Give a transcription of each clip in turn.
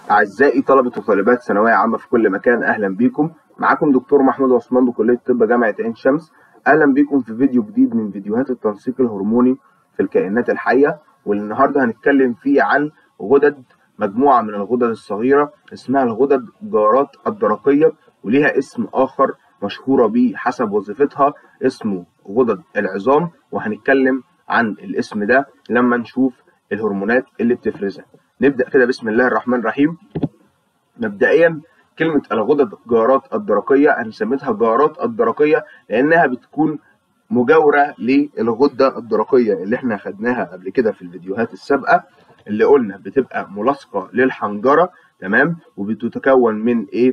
أعزائي طلبة وطالبات ثانوية عامة في كل مكان أهلا بيكم معاكم دكتور محمود عثمان بكلية الطب جامعة عين شمس أهلا بيكم في فيديو جديد من فيديوهات التنسيق الهرموني في الكائنات الحية والنهاردة هنتكلم فيه عن غدد مجموعة من الغدد الصغيرة اسمها الغدد جارات الدرقية وليها اسم آخر مشهورة بيه حسب وظيفتها اسمه غدد العظام وهنتكلم عن الاسم ده لما نشوف الهرمونات اللي بتفرزها نبدأ كده بسم الله الرحمن الرحيم مبدئيا كلمة الغدد جارات الدرقية أنا سميتها جارات الدرقية لأنها بتكون مجاورة للغدة الدرقية اللي احنا خدناها قبل كده في الفيديوهات السابقة اللي قلنا بتبقى ملاصقة للحنجرة تمام وبتتكون من ايه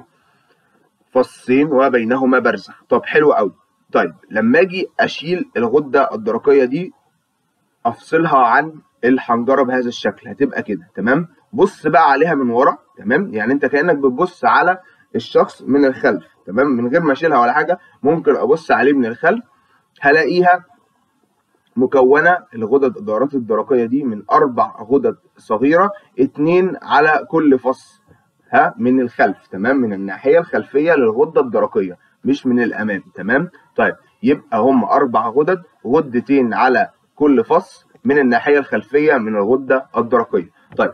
فصين وبينهما برزخ طب حلو قوي طيب لما اجي اشيل الغدة الدرقية دي افصلها عن الحنجره بهذا الشكل هتبقى كده تمام بص بقى عليها من ورا تمام يعني انت كانك بتبص على الشخص من الخلف تمام من غير ما اشيلها ولا حاجه ممكن ابص عليه من الخلف هلاقيها مكونه الغدد الدورات الدرقيه دي من اربع غدد صغيره اتنين على كل فص ها من الخلف تمام من الناحيه الخلفيه للغده الدرقيه مش من الامام تمام طيب يبقى هم اربع غدد غدتين على كل فص من الناحيه الخلفيه من الغده الدرقيه طيب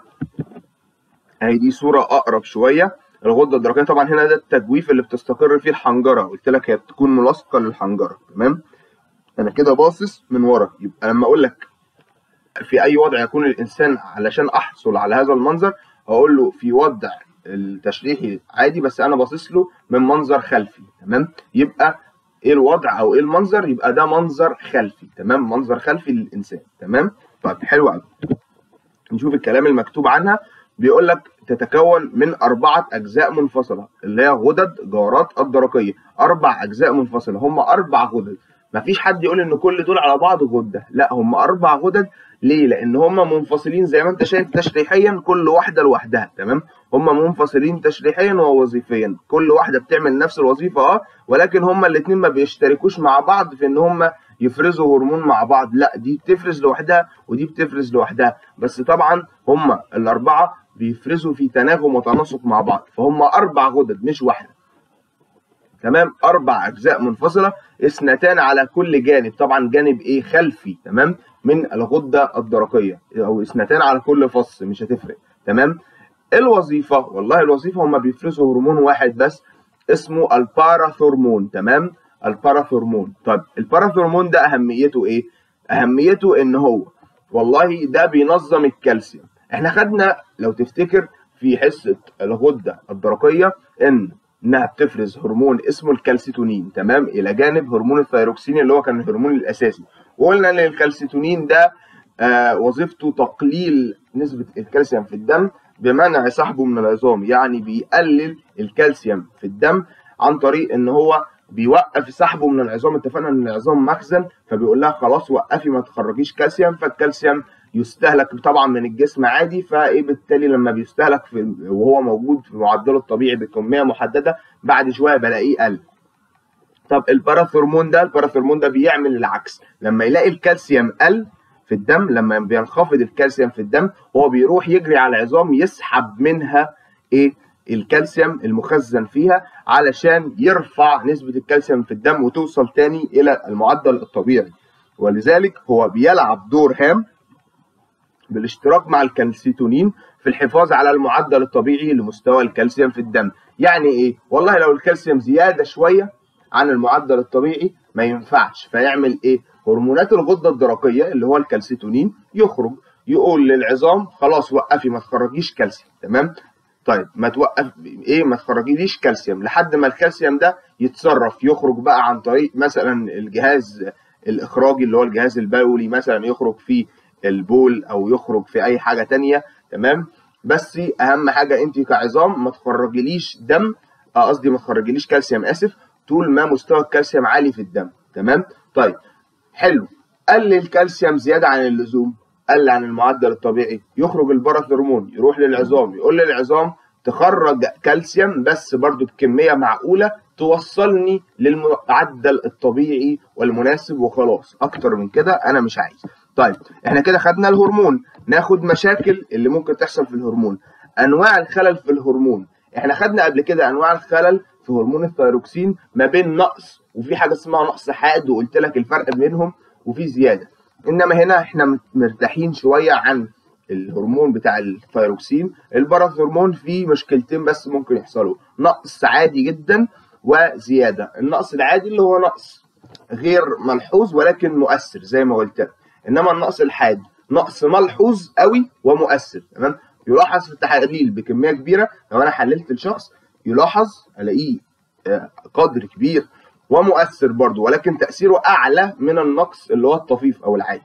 اهي دي صوره اقرب شويه الغده الدرقيه طبعا هنا ده التجويف اللي بتستقر فيه الحنجره قلت لك هي بتكون ملاصقه للحنجره تمام انا كده باصص من ورا يبقى لما اقول لك في اي وضع يكون الانسان علشان احصل على هذا المنظر هقول له في وضع التشريحي عادي بس انا باصص له من منظر خلفي تمام يبقى ايه الوضع او ايه المنظر يبقى ده منظر خلفي تمام منظر خلفي للانسان تمام طيب حلو قوي نشوف الكلام المكتوب عنها بيقول لك تتكون من أربعة أجزاء منفصلة اللي هي غدد جارات الدرقية أربع أجزاء منفصلة هم أربع غدد مفيش حد يقول إن كل دول على بعض غدة لا هم أربع غدد ليه؟ لأن هم منفصلين زي ما أنت شايف تشريحيا كل واحدة لوحدها تمام؟ هم منفصلين تشريحيا ووظيفيا كل واحدة بتعمل نفس الوظيفة أه ولكن هم الاتنين ما بيشتركوش مع بعض في إن هم يفرزوا هرمون مع بعض لا دي بتفرز لوحدها ودي بتفرز لوحدها بس طبعا هم الأربعة بيفرزوا في تناغم وتناسق مع بعض فهم أربع غدد مش واحدة تمام أربع أجزاء منفصلة اثنتان على كل جانب طبعا جانب إيه خلفي تمام من الغدة الدرقية أو اثنتان على كل فص مش هتفرق تمام الوظيفة والله الوظيفة هم بيفرزوا هرمون واحد بس اسمه الباراثورمون تمام الباراثورمون طيب الباراثورمون ده أهميته إيه؟ أهميته إن هو والله ده بينظم الكالسيوم احنا خدنا لو تفتكر في حصة الغدة الدرقية إن انها بتفرز هرمون اسمه الكالسيتونين تمام الى جانب هرمون الثيروكسين اللي هو كان الهرمون الاساسي وقلنا ان الكالسيتونين ده آه وظيفته تقليل نسبة الكالسيوم في الدم بمنع سحبه من العظام يعني بيقلل الكالسيوم في الدم عن طريق ان هو بيوقف سحبه من العظام اتفقنا ان العظام مخزن فبيقول لها خلاص وقفي ما تخرجيش كالسيوم فالكالسيوم يستهلك طبعا من الجسم عادي فايه بالتالي لما بيستهلك في وهو موجود في معدله الطبيعي بكميه محدده بعد شويه بلاقيه قل طب الباراثورمون ده الباراثورمون ده بيعمل العكس لما يلاقي الكالسيوم قل في الدم لما بينخفض الكالسيوم في الدم هو بيروح يجري على العظام يسحب منها ايه الكالسيوم المخزن فيها علشان يرفع نسبة الكالسيوم في الدم وتوصل تاني إلى المعدل الطبيعي ولذلك هو بيلعب دور هام بالاشتراك مع الكالسيتونين في الحفاظ على المعدل الطبيعي لمستوى الكالسيوم في الدم يعني ايه والله لو الكالسيوم زيادة شوية عن المعدل الطبيعي ما ينفعش فيعمل ايه هرمونات الغدة الدرقية اللي هو الكالسيتونين يخرج يقول للعظام خلاص وقفي ما تخرجيش كالسيوم تمام طيب ما توقف ايه ما تخرجيليش كالسيوم لحد ما الكالسيوم ده يتصرف يخرج بقى عن طريق مثلا الجهاز الاخراجي اللي هو الجهاز البولي مثلا يخرج في البول او يخرج في اي حاجه تانية تمام بس اهم حاجه انت كعظام ما تخرجيليش دم قصدي ما تخرجيليش كالسيوم اسف طول ما مستوى الكالسيوم عالي في الدم تمام طيب حلو قل الكالسيوم زياده عن اللزوم قل عن المعدل الطبيعي يخرج الباراثورمون يروح للعظام يقول للعظام تخرج كالسيوم بس برضو بكميه معقوله توصلني للمعدل الطبيعي والمناسب وخلاص اكتر من كده انا مش عايز طيب احنا كده خدنا الهرمون ناخد مشاكل اللي ممكن تحصل في الهرمون انواع الخلل في الهرمون احنا خدنا قبل كده انواع الخلل في هرمون الثيروكسين ما بين نقص وفي حاجه اسمها نقص حاد وقلت لك الفرق بينهم وفي زياده انما هنا احنا مرتاحين شويه عن الهرمون بتاع الثيروكسين الباراثرمون فيه مشكلتين بس ممكن يحصلوا نقص عادي جدا وزياده النقص العادي اللي هو نقص غير ملحوظ ولكن مؤثر زي ما قلت لك انما النقص الحاد نقص ملحوظ قوي ومؤثر تمام يلاحظ في التحاليل بكميه كبيره لو انا حللت الشخص يلاحظ الاقيه قدر كبير ومؤثر برضه ولكن تاثيره اعلى من النقص اللي هو الطفيف او العادي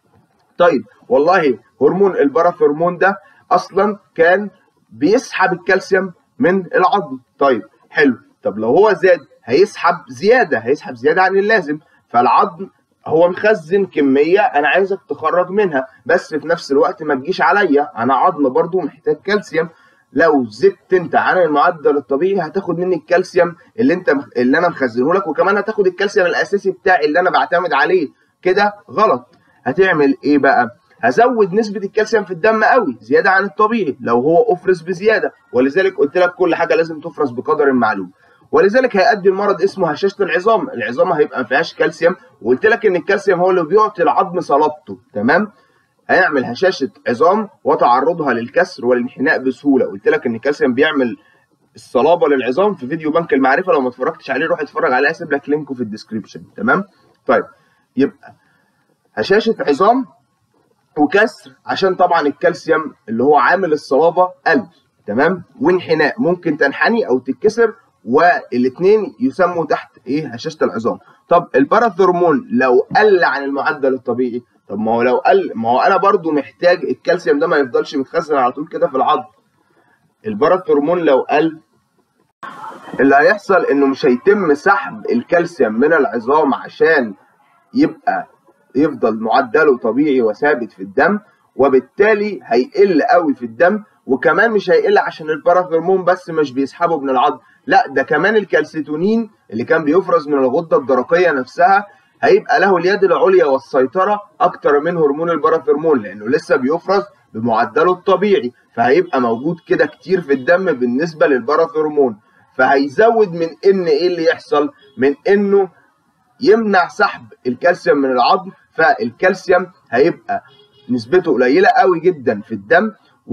طيب والله هرمون الباراثرمون ده اصلا كان بيسحب الكالسيوم من العظم طيب حلو طب لو هو زاد هيسحب زياده هيسحب زياده عن اللازم فالعظم هو مخزن كميه انا عايزك تخرج منها بس في نفس الوقت ما تجيش عليا انا عظم برضو محتاج كالسيوم لو زدت انت عن المعدل الطبيعي هتاخد مني الكالسيوم اللي انت اللي انا مخزنه لك وكمان هتاخد الكالسيوم الاساسي بتاعي اللي انا بعتمد عليه كده غلط هتعمل ايه بقى هزود نسبة الكالسيوم في الدم قوي زيادة عن الطبيعي لو هو افرز بزيادة ولذلك قلت لك كل حاجة لازم تفرز بقدر معلوم ولذلك هيؤدي المرض اسمه هشاشة العظام العظام هيبقى ما فيهاش كالسيوم وقلت لك ان الكالسيوم هو اللي بيعطي العظم صلابته تمام هيعمل هشاشة عظام وتعرضها للكسر والانحناء بسهولة قلت لك ان الكالسيوم بيعمل الصلابة للعظام في فيديو بنك المعرفة لو ما اتفرجتش عليه روح اتفرج عليه هسيب لك لينكه في الديسكريبشن تمام طيب يبقى هشاشة عظام وكسر عشان طبعا الكالسيوم اللي هو عامل الصلابة قل تمام وانحناء ممكن تنحني او تتكسر والاثنين يسموا تحت ايه هشاشه العظام طب الباراثرمون لو قل عن المعدل الطبيعي طب ما هو لو قل ما هو انا برضو محتاج الكالسيوم ده ما يفضلش متخزن على طول كده في العظم الباراثرمون لو قل اللي هيحصل انه مش هيتم سحب الكالسيوم من العظام عشان يبقى يفضل معدله طبيعي وثابت في الدم وبالتالي هيقل قوي في الدم وكمان مش هيقل عشان الباراثرمون بس مش بيسحبه من العظم لا ده كمان الكالسيتونين اللي كان بيفرز من الغده الدرقيه نفسها هيبقى له اليد العليا والسيطره اكتر من هرمون الباراثرمون لانه لسه بيفرز بمعدله الطبيعي فهيبقى موجود كده كتير في الدم بالنسبه للباراثرمون فهيزود من ان ايه اللي يحصل من انه يمنع سحب الكالسيوم من العظم فالكالسيوم هيبقى نسبته قليله قوي جدا في الدم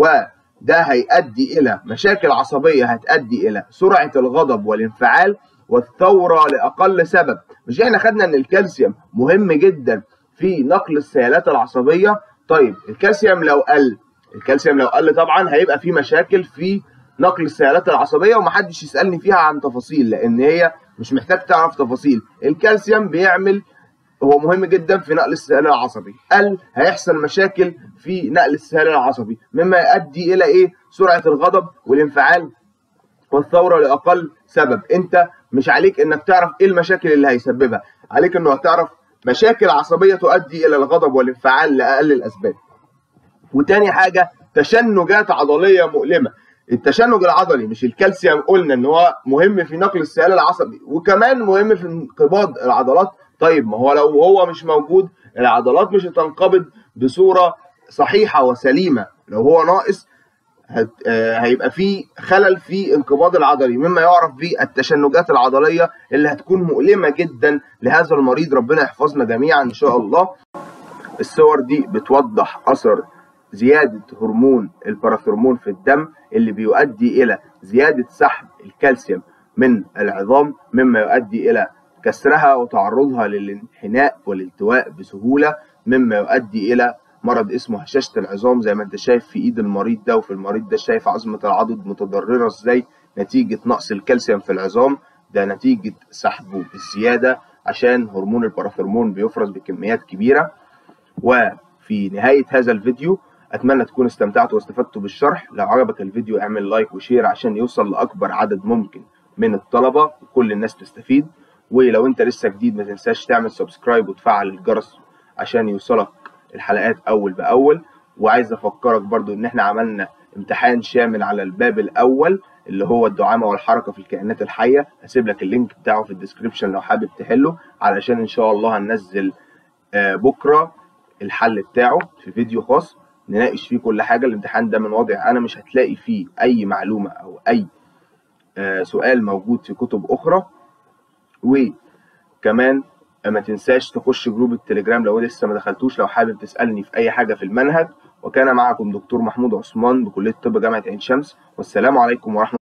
وده هيؤدي الى مشاكل عصبيه هتؤدي الى سرعه الغضب والانفعال والثوره لاقل سبب مش احنا خدنا ان الكالسيوم مهم جدا في نقل السيالات العصبيه طيب الكالسيوم لو قل الكالسيوم لو قل طبعا هيبقى في مشاكل في نقل السيالات العصبيه ومحدش يسالني فيها عن تفاصيل لان هي مش محتاج تعرف تفاصيل الكالسيوم بيعمل هو مهم جدا في نقل السائل العصبي قل هيحصل مشاكل في نقل السائل العصبي مما يؤدي الى ايه سرعه الغضب والانفعال والثوره لاقل سبب انت مش عليك انك تعرف ايه المشاكل اللي هيسببها عليك انه هتعرف مشاكل عصبيه تؤدي الى الغضب والانفعال لاقل الاسباب وتاني حاجه تشنجات عضليه مؤلمه التشنج العضلي مش الكالسيوم قلنا ان هو مهم في نقل السائل العصبي وكمان مهم في انقباض العضلات طيب ما هو لو هو مش موجود العضلات مش هتنقبض بصوره صحيحه وسليمه لو هو ناقص هت... آه هيبقى في خلل في انقباض العضلي مما يعرف بالتشنجات العضليه اللي هتكون مؤلمه جدا لهذا المريض ربنا يحفظنا جميعا ان شاء الله الصور دي بتوضح اثر زياده هرمون الباراثرمون في الدم اللي بيؤدي الى زياده سحب الكالسيوم من العظام مما يؤدي الى كسرها وتعرضها للانحناء والالتواء بسهوله مما يؤدي الى مرض اسمه هشاشه العظام زي ما انت شايف في ايد المريض ده وفي المريض ده شايف عظمه العضد متضرره ازاي نتيجه نقص الكالسيوم في العظام ده نتيجه سحبه الزياده عشان هرمون الباراثرمون بيفرز بكميات كبيره وفي نهايه هذا الفيديو اتمنى تكونوا استمتعتوا واستفدتوا بالشرح لو عجبك الفيديو اعمل لايك وشير عشان يوصل لاكبر عدد ممكن من الطلبه وكل الناس تستفيد ولو انت لسه جديد ما تنساش تعمل سبسكرايب وتفعل الجرس عشان يوصلك الحلقات اول باول وعايز افكرك برضو ان احنا عملنا امتحان شامل على الباب الاول اللي هو الدعامه والحركه في الكائنات الحيه هسيب لك اللينك بتاعه في الديسكريبشن لو حابب تحله علشان ان شاء الله هننزل بكره الحل بتاعه في فيديو خاص نناقش فيه كل حاجه الامتحان ده من وضع انا مش هتلاقي فيه اي معلومه او اي آه سؤال موجود في كتب اخرى وكمان ما تنساش تخش جروب التليجرام لو لسه ما دخلتوش لو حابب تسالني في اي حاجه في المنهج وكان معكم دكتور محمود عثمان بكليه طب جامعه عين شمس والسلام عليكم ورحمه